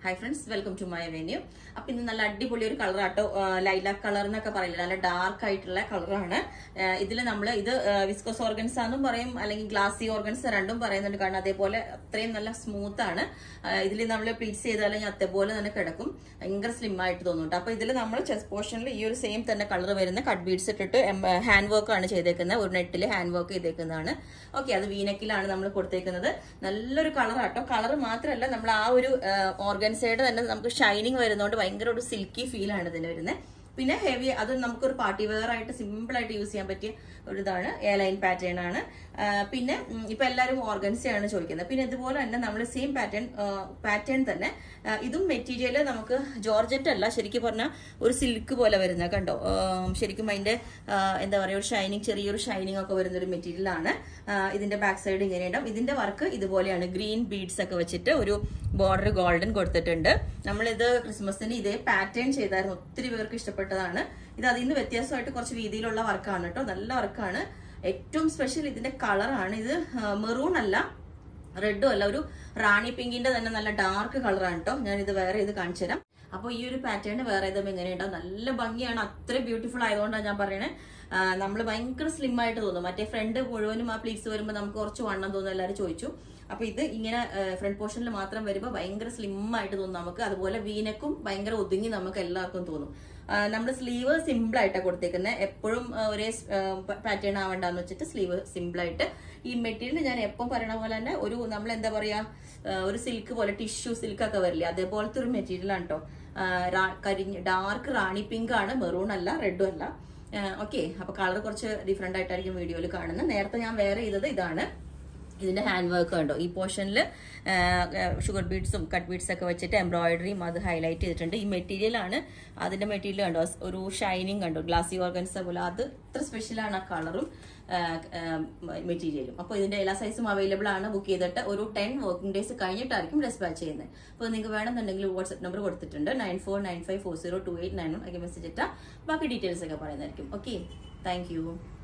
hi friends welcome to my venue അപ്പൊ ഇന്ന് നല്ല അടിപൊളി ഒരു കളറാട്ടോ ലൈലാക് കളർ എന്നൊക്കെ പറയില്ല നല്ല ഡാർക്ക് ആയിട്ടുള്ള കളറാണ് ഇതിൽ നമ്മൾ ഇത് വിസ്കോസ് ഓർഗൻസ് ആണെന്നും പറയും അല്ലെങ്കിൽ ഗ്ലാസി ഓർഗൻസ് രണ്ടും പറയുന്നുണ്ട് കാരണം അതേപോലെ അത്രയും നല്ല സ്മൂത്ത് ആണ് ഇതിൽ നമ്മൾ പ്ലീറ്റ്സ് ചെയ്താൽ ഞാൻ അതേപോലെ തന്നെ കിടക്കും ഭയങ്കര സ്ലിം ആയിട്ട് തോന്നും അപ്പൊ ഇതിൽ നമ്മൾ ചെസ്റ്റ് പോർഷനിൽ ഈ ഒരു സെയിം തന്നെ കളർ വരുന്ന കട്ട് ബീഡ്സ് ഇട്ടിട്ട് ഹാൻഡ് വർക്ക് ആണ് ചെയ്തേക്കുന്നത് ഒരു നെറ്റിൽ ഹാൻഡ് വർക്ക് ചെയ്തേക്കുന്നതാണ് ഓക്കെ അത് വീനക്കിലാണ് നമ്മൾ കൊടുത്തേക്കുന്നത് നല്ലൊരു കളർ ആട്ടോ കളർ മാത്രമല്ല നമ്മൾ ആ ഒരു ഓർഗൻസൈഡ് തന്നെ നമുക്ക് ഷൈനിങ് വരുന്നതുകൊണ്ട് ഭയങ്കര ഒരു സിൽക്കി ഫീൽ ആണ് ഇതിന് വരുന്നത് പിന്നെ ഹെവി അത് നമുക്കൊരു പാർട്ടി വെയർ ആയിട്ട് സിമ്പിൾ ആയിട്ട് യൂസ് ചെയ്യാൻ പറ്റിയ ഒരു ഇതാണ് എ ലൈൻ പാറ്റേൺ ആണ് പിന്നെ ഇപ്പൊ എല്ലാവരും ഓർഗൻസയാണ് ചോദിക്കുന്നത് പിന്നെ ഇതുപോലെ തന്നെ നമ്മൾ സെയിം പാറ്റേൺ പാറ്റേൺ തന്നെ ഇതും മെറ്റീരിയൽ നമുക്ക് ജോർജറ്റ് അല്ല ശരിക്കും പറഞ്ഞാൽ ഒരു സിൽക്ക് പോലെ വരുന്ന കണ്ടോ ശരിക്കും അതിന്റെ എന്താ പറയുക ഒരു ഷൈനിങ് ചെറിയൊരു ഷൈനിങ് ഒക്കെ വരുന്ന ഒരു മെറ്റീരിയൽ ആണ് ഇതിന്റെ ബാക്ക് സൈഡ് ഇങ്ങനെയുണ്ടാവും ഇതിന്റെ വർക്ക് ഇതുപോലെയാണ് ഗ്രീൻ ബീഡ്സ് ഒക്കെ വെച്ചിട്ട് ഒരു ബോർഡർ ഗോൾഡൻ കൊടുത്തിട്ടുണ്ട് നമ്മളിത് ക്രിസ്മസിന് ഇതേ പാറ്റേൺ ചെയ്തായിരുന്നു ഒത്തിരി പേർക്ക് ഇഷ്ടപ്പെട്ടതാണ് ഇത് അതിൽ നിന്ന് വ്യത്യാസമായിട്ട് കുറച്ച് രീതിയിലുള്ള വർക്കാണ് കേട്ടോ നല്ല വർക്കാണ് ഏറ്റവും സ്പെഷ്യൽ ഇതിന്റെ കളറാണ് ഇത് മെറൂൺ അല്ല റെഡും അല്ല ഒരു റാണി പിങ്കിന്റെ തന്നെ നല്ല ഡാർക്ക് കളറാണ് കേട്ടോ ഞാൻ ഇത് വേറെ ഇത് കാണിച്ചു തരാം അപ്പോൾ ഈ ഒരു പാറ്റേൺ വേറെ ഇതും എങ്ങനെയുണ്ടാവും നല്ല ഭംഗിയാണ് അത്ര ബ്യൂട്ടിഫുൾ ആയതുകൊണ്ടാണ് ഞാൻ പറയണേ നമ്മൾ ഭയങ്കര സ്ലിം ആയിട്ട് തോന്നും മറ്റേ ഫ്രണ്ട് മുഴുവനും ആ പ്ലീറ്റ്സ് വരുമ്പോൾ നമുക്ക് കുറച്ച് വണ്ണം തോന്നും എല്ലാവരും ചോദിച്ചു അപ്പൊ ഇത് ഇങ്ങനെ ഫ്രണ്ട് പോർഷനിൽ മാത്രം വരുമ്പോൾ ഭയങ്കര സ്ലിം ആയിട്ട് തോന്നും നമുക്ക് അതുപോലെ വീനക്കും ഭയങ്കര ഒതുങ്ങി നമുക്ക് എല്ലാവർക്കും തോന്നും നമ്മൾ സ്ലീവ് സിമ്പിൾ ആയിട്ടാണ് കൊടുത്തേക്കുന്നത് എപ്പോഴും ഒരേ പാറ്റേൺ ആവണ്ടെന്ന് വെച്ചിട്ട് സ്ലീവ് സിമ്പിൾ ആയിട്ട് ഈ മെറ്റീരിയൽ ഞാൻ എപ്പം പറയണ പോലെ തന്നെ ഒരു നമ്മൾ എന്താ പറയാ ഒരു സിൽക്ക് പോലെ ടിഷ്യൂ സിൽക്ക് ഒക്കെ വരില്ലേ അതേപോലത്തെ ഒരു മെറ്റീരിയൽ ആണ് കേട്ടോ കരിഞ്ഞ് ഡാർക്ക് റാണി പിങ്ക് ആണ് മെറൂൺ അല്ല റെഡും അല്ല ഓക്കെ അപ്പൊ കളർ കുറച്ച് ഡിഫറെന്റ് ആയിട്ടായിരിക്കും വീഡിയോയിൽ കാണുന്നത് നേരത്തെ ഞാൻ വേറെ ചെയ്തത് ഇതാണ് ഇതിന്റെ ഹാൻഡ് വർക്ക് കണ്ടോ ഈ പോർഷനിൽ ഷുഗർ ബീഡ്സും കട്ട് ബീഡ്സ് ഒക്കെ വെച്ചിട്ട് എംബ്രോയിഡറിയും അത് ഹൈലൈറ്റ് ചെയ്തിട്ടുണ്ട് ഈ മെറ്റീരിയൽ ആണ് അതിന്റെ മെറ്റീരിയൽ കണ്ടോ ഒരു ഷൈനിങ് കണ്ടോ ഗ്ലാസി ഓർഗൻസ് പോലെ അത് ഇത്ര സ്പെഷ്യലാണ് ആ കളറും മെറ്റീരിയലും അപ്പോൾ ഇതിന്റെ എല്ലാ സൈസും അവൈലബിൾ ആണ് ബുക്ക് ചെയ്തിട്ട് ഒരു ടെൻ വർക്കിംഗ് ഡേയ്സ് കഴിഞ്ഞിട്ടായിരിക്കും ഡെസ്പാച്ച് ചെയ്യുന്നത് അപ്പോൾ നിങ്ങൾക്ക് വേണമെന്നുണ്ടെങ്കിൽ വാട്സ്ആപ്പ് നമ്പർ കൊടുത്തിട്ടുണ്ട് nine four nine five four zero two eight nine one ഒക്കെ മെസ്സേജ് ഇട്ടാൽ ബാക്കി ഡീറ്റെയിൽസ് ഒക്കെ പറയുന്നതായിരിക്കും ഓക്കെ താങ്ക്